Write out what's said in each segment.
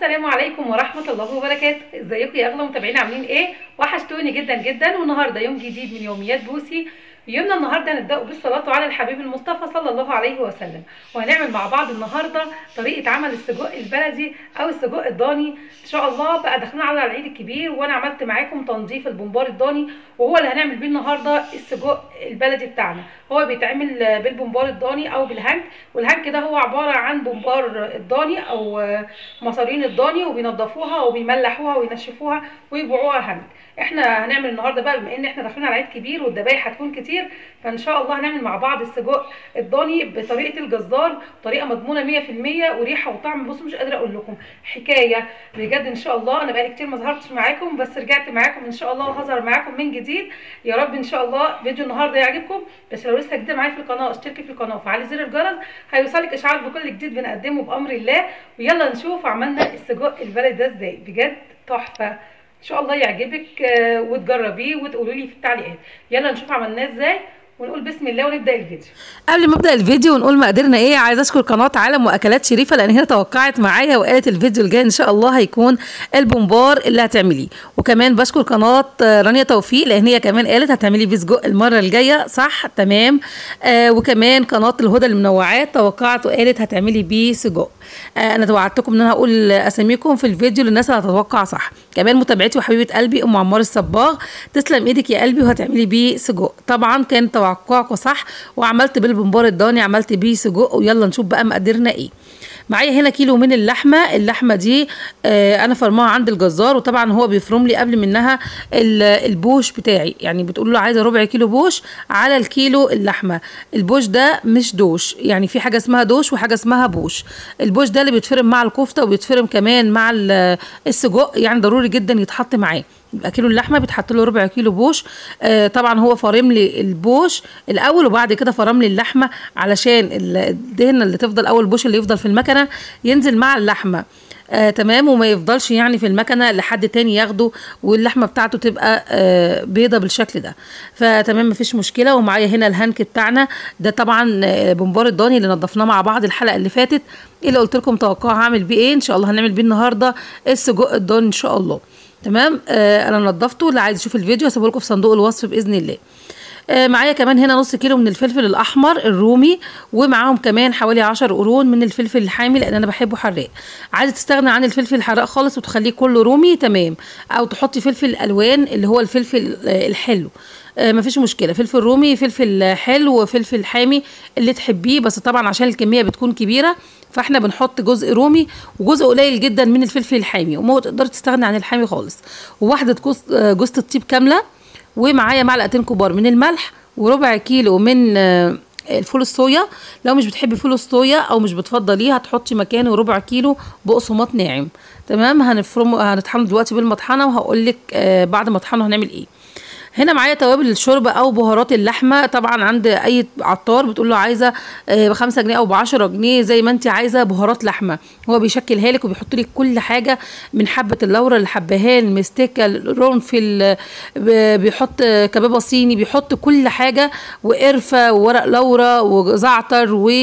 السلام عليكم ورحمة الله وبركاته ازيكم يا اغلى متابعين عاملين ايه وحشتوني جدا جدا والنهارده يوم جديد من يوميات بوسي يومنا النهارده هنبداه بالصلاه على الحبيب المصطفى صلى الله عليه وسلم وهنعمل مع بعض النهارده طريقه عمل السجق البلدي او السجق الضاني ان شاء الله بقى داخلين على العيد الكبير وانا عملت معاكم تنظيف البمبار الضاني وهو اللي هنعمل بيه النهارده السجق البلدي بتاعنا هو بيتعمل بالبمبار الضاني او بالهنك والهنك ده هو عباره عن بمبار الضاني او مصارين الضاني وبينضفوها وبيملحوها وينشفوها ويبيعوها هنك احنا هنعمل النهارده بقى بما ان احنا داخلين على عيد كبير والذبايح هتكون كتير فان شاء الله هنعمل مع بعض السجق الضاني بطريقه الجزار طريقه مضمونه 100% وريحه وطعم بصوا مش قادره اقول لكم حكايه بجد ان شاء الله انا بقالي كتير ما ظهرتش معاكم بس رجعت معاكم ان شاء الله وهظهر معاكم من جديد يا رب ان شاء الله فيديو النهارده يعجبكم بس لو لسه جديده معايا في القناه اشتركي في القناه وفعلي زر الجرس هيوصلك اشعار بكل جديد بنقدمه بامر الله ويلا نشوف عملنا السجق البلدي ده ازاي بجد تحفه ان شاء الله يعجبك وتجربيه وتقولوا لي في التعليقات يلا نشوف عملناه ازاي ونقول بسم الله ونبدا الفيديو قبل ما ابدا الفيديو ونقول مقاديرنا ايه عايزه اشكر قناه عالم واكلات شريفه لان هي توقعت معايا وقالت الفيديو الجاي ان شاء الله هيكون البومبار اللي هتعمليه وكمان بشكر قناه رانيا توفيق لان هي كمان قالت هتعملي بيه سجق المره الجايه صح تمام آه وكمان قناه الهدى المنوعات توقعت وقالت هتعملي بيه سجق آه انا توعدتكم ان انا هقول اساميكم في الفيديو للناس اللي هتتوقع صح كمان متابعتي وحبيبه قلبي ام عمار الصباغ تسلم ايدك يا قلبي وهتعملي بيه سجق طبعا كان توقعكم صح وعملت بالبمبار الضاني عملت بيه سجق ويلا نشوف بقى مقاديرنا ايه معايا هنا كيلو من اللحمه اللحمه دي آه انا فرماها عند الجزار وطبعا هو بيفرم لي قبل منها البوش بتاعي يعني بتقول له عايزه ربع كيلو بوش على الكيلو اللحمه البوش ده مش دوش يعني في حاجه اسمها دوش وحاجه اسمها بوش البوش ده اللي بيتفرم مع الكفته وبيتفرم كمان مع السجق يعني ضروري جدا يتحط معاه يبقى كيلو اللحمه بيتحط له ربع كيلو بوش آه طبعا هو فرم لي البوش الاول وبعد كده فرم لي اللحمه علشان الدهنه اللي تفضل اول بوش اللي يفضل في المكنه ينزل مع اللحمه آه تمام وما يفضلش يعني في المكنه لحد تاني ياخده واللحمه بتاعته تبقى آه بيضه بالشكل ده فتمام مفيش مشكله ومعايا هنا الهنك بتاعنا ده طبعا آه بمبار الضاني اللي نضفناه مع بعض الحلقه اللي فاتت اللي قلت لكم توقعوا هعمل بيه ايه ان شاء الله هنعمل بيه النهارده السجق الضاني ان شاء الله تمام آه انا نضفته اللي عايز يشوف الفيديو هسيبه لكم في صندوق الوصف باذن الله آه معايا كمان هنا نص كيلو من الفلفل الاحمر الرومي ومعاهم كمان حوالي 10 قرون من الفلفل الحامي لان انا بحبه حراق عايزه تستغني عن الفلفل الحراق خالص وتخليه كله رومي تمام او تحطي فلفل الوان اللي هو الفلفل آه الحلو آه مفيش مشكله فلفل رومي فلفل حلو وفلفل حامي اللي تحبيه بس طبعا عشان الكميه بتكون كبيره فاحنا بنحط جزء رومي وجزء قليل جدا من الفلفل الحامي وما تقدري تستغني عن الحامي خالص وواحده جوزة الطيب كامله ومعايا معلقتين كبار من الملح وربع كيلو من الفول الصويا لو مش بتحبي فول الصويا او مش بتفضليه هتحطي مكانه ربع كيلو بقسماط ناعم تمام هنفرمه هنطحنه دلوقتي بالمطحنه وهقول لك آه بعد ما اطحنه هنعمل ايه هنا معايا توابل الشوربه او بهارات اللحمه طبعا عند اي عطار بتقول له عايزه ب 5 جنيه او ب 10 جنيه زي ما انت عايزه بهارات لحمه هو بيشكلها لك وبيحط لك كل حاجه من حبه اللورة الحبهان مستكه الرنفل بيحط كبابه صيني بيحط كل حاجه وقرفه وورق لورا وزعتر و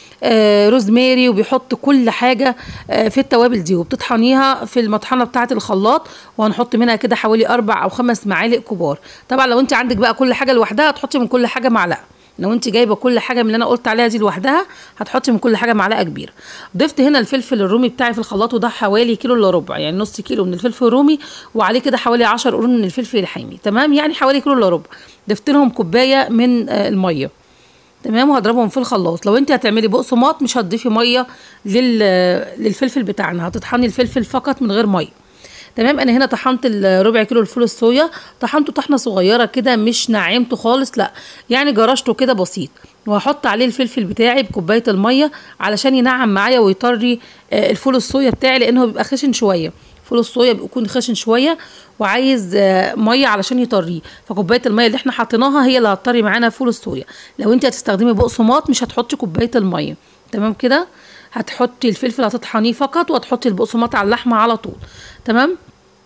آه روزماري وبيحط كل حاجة آه في التوابل دي وبتطحنيها في المطحنة بتاعة الخلاط وهنحط منها كده حوالي أربع أو خمس معالق كبار طبعا لو أنت عندك بقى كل حاجة لوحدها هتحطي من كل حاجة معلقة لو انت جايبه كل حاجه من اللي انا قلت عليها دي لوحدها هتحطي من كل حاجه معلقه كبيره ضفت هنا الفلفل الرومي بتاعي في الخلاط وده حوالي كيلو الا ربع يعني نص كيلو من الفلفل الرومي وعليه كده حوالي 10 قرون من الفلفل الحامي تمام يعني حوالي كيلو الا ربع ضفت لهم كوبايه من آه الميه تمام وهضربهم في الخلاط لو انت هتعملي بقسماط مش هتضيفي ميه لل... للفلفل بتاعنا هتطحني الفلفل فقط من غير ميه تمام انا هنا طحنت ربع كيلو الفول الصويا طحنته طحنه صغيره كده مش نعمته خالص لا يعني جرشته كده بسيط وهحط عليه الفلفل بتاعي بكوبايه الميه علشان ينعم معايا ويطري الفول الصويا بتاعي لانه بيبقى خشن شويه فول الصويا بيكون خشن شويه وعايز ميه علشان يطريه فكوبايه الميه اللي احنا حطيناها هي اللي هتطري معانا فول الصويا لو انت هتستخدمي بقسماط مش هتحطي كوبايه الميه تمام كده هتحطي الفلفل هتطحنيه فقط وهتحطي البقسماط على اللحمه على طول تمام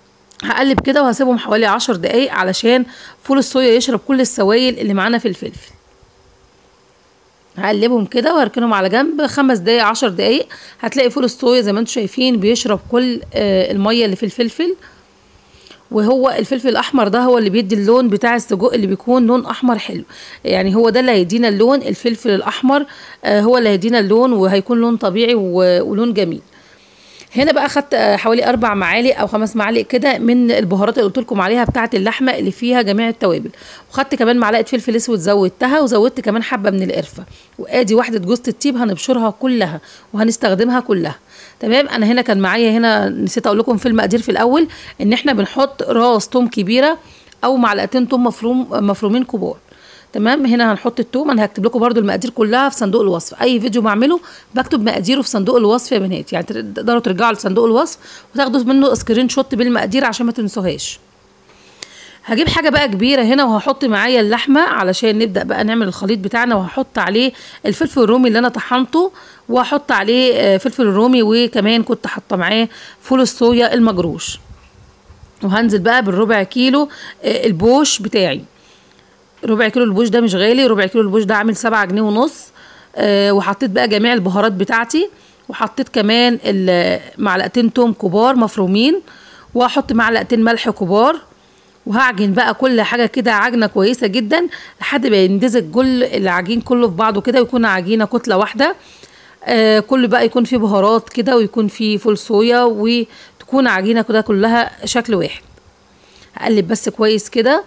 هقلب كده وهسيبهم حوالي عشر دقايق علشان فول الصويا يشرب كل السوائل اللي معانا في الفلفل هقلبهم كده وهركنهم على جنب خمس دقايق عشر دقايق هتلاقي فول الصويا زي ما انتم شايفين بيشرب كل آه الميه اللي في الفلفل وهو الفلفل الاحمر ده هو اللي بيدي اللون بتاع السجق اللي بيكون لون احمر حلو يعني هو ده اللي هيدينا اللون الفلفل الاحمر آه هو اللي هيدينا اللون وهيكون لون طبيعي ولون جميل هنا بقى خدت حوالي اربع معالق او خمس معالق كده من البهارات اللي قلت لكم عليها بتاعه اللحمه اللي فيها جميع التوابل وخدت كمان معلقه فلفل اسود زودتها وزودت كمان حبه من القرفه وادي واحده جوز الطيب هنبشرها كلها وهنستخدمها كلها تمام انا هنا كان معايا هنا نسيت اقول لكم في المقادير في الاول ان احنا بنحط راس توم كبيره او معلقتين توم مفروم مفرومين كبار تمام هنا هنحط التوم انا هكتب لكم برده المقادير كلها في صندوق الوصف اي فيديو بعمله بكتب مقاديره في صندوق الوصف يا بنات يعني تقدروا ترجعوا لصندوق الوصف وتاخدوا منه سكرين شوت بالمقادير عشان ما تنسوهاش هجيب حاجه بقى كبيره هنا وهحط معايا اللحمه علشان نبدا بقى نعمل الخليط بتاعنا وهحط عليه الفلفل الرومي اللي انا طحنته وهحط عليه فلفل الرومي وكمان كنت حاطه معاه فول الصويا المجروش وهنزل بقى بالربع كيلو البوش بتاعي ربع كيلو البوش ده مش غالي ربع كيلو البوش ده عامل سبعة جنيه ونص أه وحطيت بقى جميع البهارات بتاعتي وحطيت كمان معلقتين توم كبار مفرومين وهحط معلقتين ملح كبار وهعجن بقى كل حاجه كده عجنه كويسه جدا لحد ما يندزج كل العجين كله في بعضه كده ويكون عجينه كتله واحده آه كل بقى يكون فيه بهارات كده ويكون فيه فول صويا وتكون عجينه كده كلها شكل واحد هقلب بس كويس كده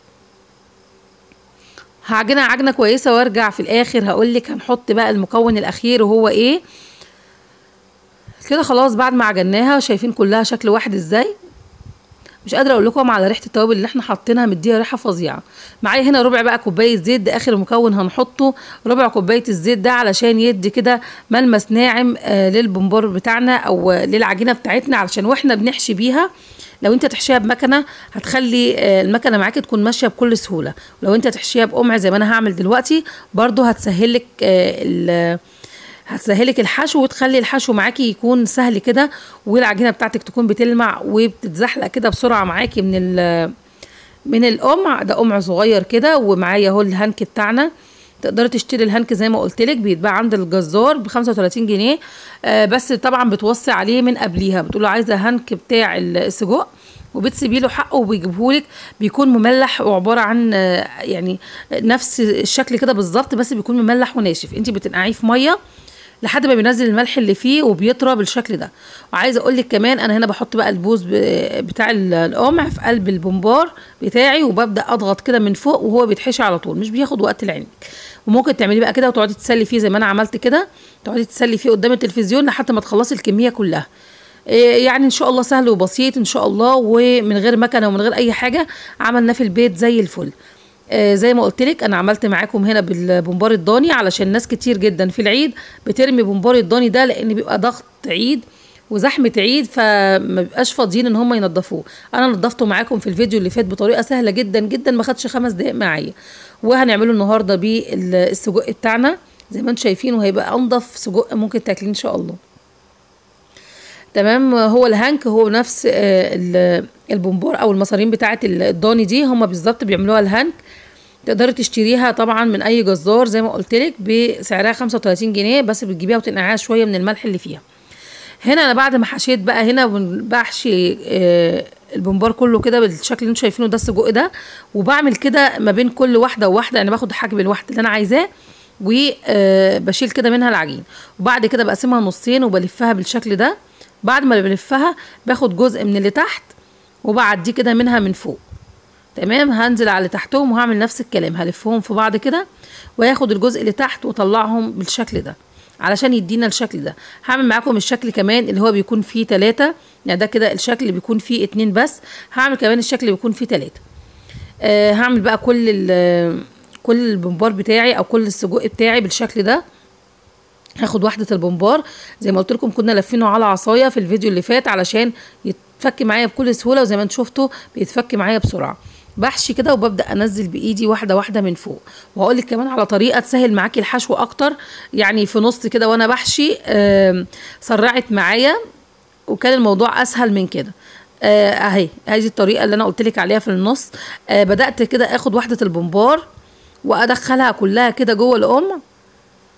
هعجنها عجنه كويسه وارجع في الاخر هقول لك هنحط بقى المكون الاخير وهو ايه كده خلاص بعد ما عجناها شايفين كلها شكل واحد ازاي مش قادره اقول لكم على ريحه التوابل اللي احنا حاطينها مديها ريحه فظيعه معايا هنا ربع بقى كوبايه زيت ده اخر مكون هنحطه ربع كوبايه الزيت ده علشان يدي كده ملمس ناعم آه للبمبار بتاعنا او للعجينه بتاعتنا علشان واحنا بنحشي بيها لو انت تحشيها بمكنه هتخلي المكنه معاكي تكون ماشيه بكل سهوله ولو انت تحشيها بقمع زي ما انا هعمل دلوقتي برضو هتسهلك هتسهلك الحشو وتخلي الحشو معاكي يكون سهل كده والعجينه بتاعتك تكون بتلمع وبتتزحلق كده بسرعه معاكي من من القمع ده قمع صغير كده ومعايا اهو الهنك بتاعنا تقدري تشتري الهنك زي ما قلت لك بيتباع عند الجزار ب 35 جنيه آه بس طبعا بتوصي عليه من قبليها بتقول له عايزه هنك بتاع السجق وبتسيبي له حقه وبيجيبهولك بيكون مملح وعباره عن آه يعني نفس الشكل كده بالظبط بس بيكون مملح وناشف انت بتنقعيه في ميه لحد ما بينزل الملح اللي فيه وبيطرى بالشكل ده وعايزه اقول لك كمان انا هنا بحط بقى البوز بتاع القمع في قلب البمبار بتاعي وببدا اضغط كده من فوق وهو بيتحشي على طول مش بياخد وقت لعينك وممكن تعملي بقى كده وتقعدي تسلي فيه زي ما انا عملت كده تقعدي تسلي فيه قدام التلفزيون لحد ما تخلصي الكميه كلها يعني ان شاء الله سهل وبسيط ان شاء الله ومن غير مكنه ومن غير اي حاجه عملناه في البيت زي الفل آه زي ما قلت لك انا عملت معاكم هنا بالبمبار الضاني علشان ناس كتير جدا في العيد بترمي بمبار الضاني ده لان بيبقى ضغط عيد وزحمه عيد فما بيبقاش فاضيين ان هم ينضفوه انا نضفته معاكم في الفيديو اللي فات بطريقه سهله جدا جدا ما خدش خمس دقايق معايا وهنعمله النهارده بالسجق بتاعنا زي ما انتم شايفين وهيبقى انضف سجق ممكن تاكليه ان شاء الله تمام هو الهانك هو نفس البمبار او المصارين بتاعه الضاني دي هم بالظبط بيعملوها الهانك تقدري تشتريها طبعا من اي جزار زي ما قلت لك بسعرها 35 جنيه بس بتجيبيها وتنقعيها شويه من الملح اللي فيها هنا انا بعد ما حشيت بقى هنا بحشي البمبار كله كده بالشكل اللي انتم شايفينه ده السجق ده وبعمل كده ما بين كل واحده وواحده يعني باخد حجم الواحده اللي انا عايزاه وبشيل كده منها العجين وبعد كده بقسمها نصين وبلفها بالشكل ده بعد ما بلفها باخد جزء من اللي تحت وبعديه كده منها من فوق تمام هنزل على تحتهم وهعمل نفس الكلام هلفهم في بعض كده وهاخد الجزء اللي تحت واطلعهم بالشكل ده علشان يدينا الشكل ده هعمل معاكم الشكل كمان اللي هو بيكون فيه تلاتة يعني ده كده الشكل اللي بيكون فيه اتنين بس هعمل كمان الشكل اللي بيكون فيه تلاتة آه هعمل بقى كل كل البمبار بتاعي او كل السجق بتاعي بالشكل ده هاخد واحدة البمبار زي ما قلت لكم كنا لافينه على عصاية في الفيديو اللي فات علشان يتفك معايا بكل سهولة وزي ما انتم شفتوا بيتفك معايا بسرعة بحشي كده وببدا انزل بايدي واحده واحده من فوق وهقول لك كمان على طريقه تسهل معاكي الحشو اكتر يعني في نص كده وانا بحشي سرعت معايا وكان الموضوع اسهل من كده آه اهي هذه الطريقه اللي انا قلت لك عليها في النص آه بدات كده اخد واحده البمبار وادخلها كلها كده جوه الام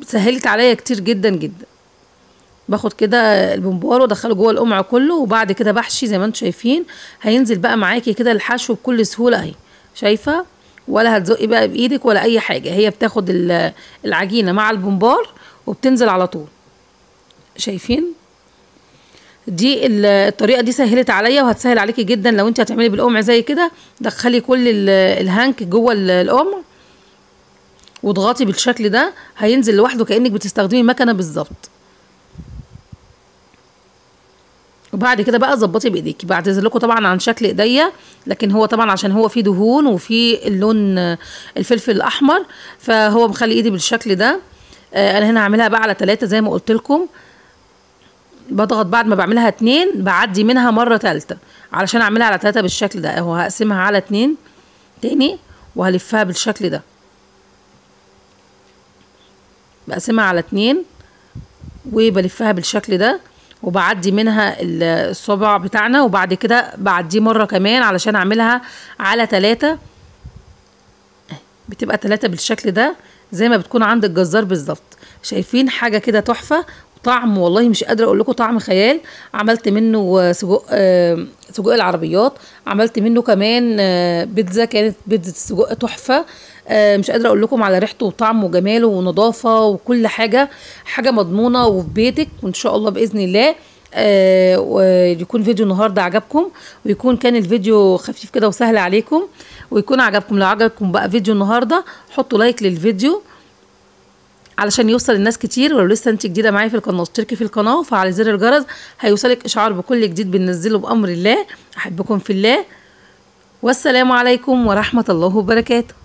سهلت عليا كتير جدا جدا باخد كده البمبار وادخله جوه القمع كله وبعد كده بحشي زي ما انتم شايفين هينزل بقى معاكي كده الحشو بكل سهوله اهي شايفه ولا هتزقي بقى بايدك ولا اي حاجه هي بتاخد العجينه مع البمبار وبتنزل على طول شايفين دي الطريقه دي سهلت عليا وهتسهل عليكي جدا لو انت هتعملي بالقمع زي كده دخلي كل الهانك جوه القمع واضغطي بالشكل ده هينزل لوحده كانك بتستخدمي مكنه بالظبط وبعد كده بقى ظبطي بايديكي بعتذر لكم طبعا عن شكل ايديا لكن هو طبعا عشان هو فيه دهون وفيه اللون الفلفل الاحمر فهو مخلي ايدي بالشكل ده آه انا هنا هعملها بقى على ثلاثة زي ما قلت لكم بضغط بعد ما بعملها اتنين بعدي منها مرة تالتة علشان اعملها على ثلاثة بالشكل ده اهو هقسمها على اتنين تاني وهلفها بالشكل ده بقسمها على اتنين وبلفها بالشكل ده وبعدي منها الصبع بتاعنا وبعد كده بعديه مرة كمان علشان اعملها على تلاتة بتبقى تلاتة بالشكل ده زي ما بتكون عند الجزار بالظبط شايفين حاجة كده تحفة طعم والله مش قادرة اقول لكم طعم خيال عملت منه سجق آه سجق العربيات عملت منه كمان آه بيتزا كانت بيتزا السجق تحفة آه مش قادرة اقول لكم على ريحته وطعمه وجماله ونظافة وكل حاجة حاجة مضمونة وفي بيتك وان شاء الله باذن الله آه ويكون فيديو النهارده عجبكم ويكون كان الفيديو خفيف كده وسهل عليكم ويكون عجبكم لو عجبكم بقى فيديو النهارده حطوا لايك للفيديو علشان يوصل للناس كتير ولو لسه انت جديده معايا في القناه اشتركي في القناه وفعلي زر الجرس هيوصلك اشعار بكل جديد بننزله بامر الله احبكم في الله والسلام عليكم ورحمه الله وبركاته